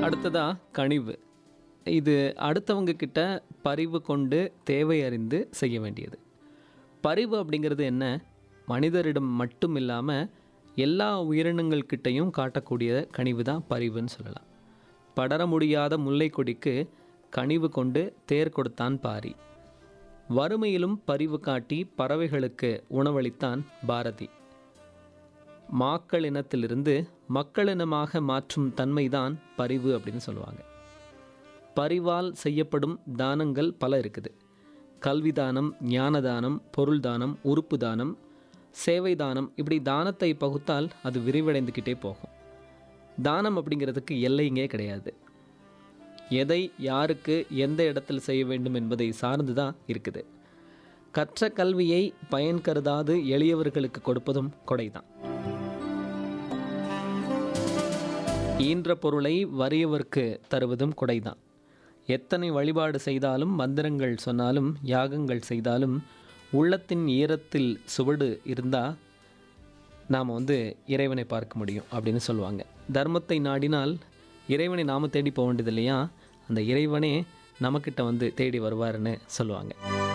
அடுத்ததா கனிவு இது அடுத்தவங்க கிட்ட பரிவு கொண்டு தேவை அறிந்து செய்ய வேண்டியது பரிவு அப்படிங்கிறது என்ன மனிதரிடம் மட்டும் இல்லாமல் எல்லா உயிரினங்கள் கிட்டையும் காட்டக்கூடிய கனிவு தான் பரிவுன்னு சொல்லலாம் படர முடியாத முல்லை கொடிக்கு கனிவு கொண்டு தேர் கொடுத்தான் பாரி வறுமையிலும் பரிவு காட்டி பறவைகளுக்கு உணவளித்தான் பாரதி மாக்கள் இனத்திலிருந்து மக்களினமாக மாற்றும் தன்மைதான் பரிவு அப்படின்னு சொல்லுவாங்க பரிவால் செய்யப்படும் தானங்கள் பல இருக்குது கல்வி தானம் ஞான தானம் பொருள் தானம் உறுப்பு தானம் சேவை தானம் இப்படி தானத்தை பகுத்தால் அது விரிவடைந்துக்கிட்டே போகும் தானம் அப்படிங்கிறதுக்கு எல்லைங்கே கிடையாது எதை யாருக்கு எந்த இடத்தில் செய்ய வேண்டும் என்பதை சார்ந்து தான் இருக்குது கற்ற கல்வியை பயன் கருதாது எளியவர்களுக்கு கொடுப்பதும் கொடைதான் ஈன்ற பொருளை வறியவர்க்கு தருவதும் கொடைதான் எத்தனை வழிபாடு செய்தாலும் மந்திரங்கள் சொன்னாலும் யாகங்கள் செய்தாலும் உள்ளத்தின் ஈரத்தில் சுவடு இருந்தால் நாம் வந்து இறைவனை பார்க்க முடியும் அப்படின்னு சொல்லுவாங்க தர்மத்தை நாடினால் இறைவனை நாம் தேடி போக வேண்டியது இல்லையா அந்த இறைவனே நமக்கிட்ட வந்து தேடி வருவாருன்னு சொல்லுவாங்க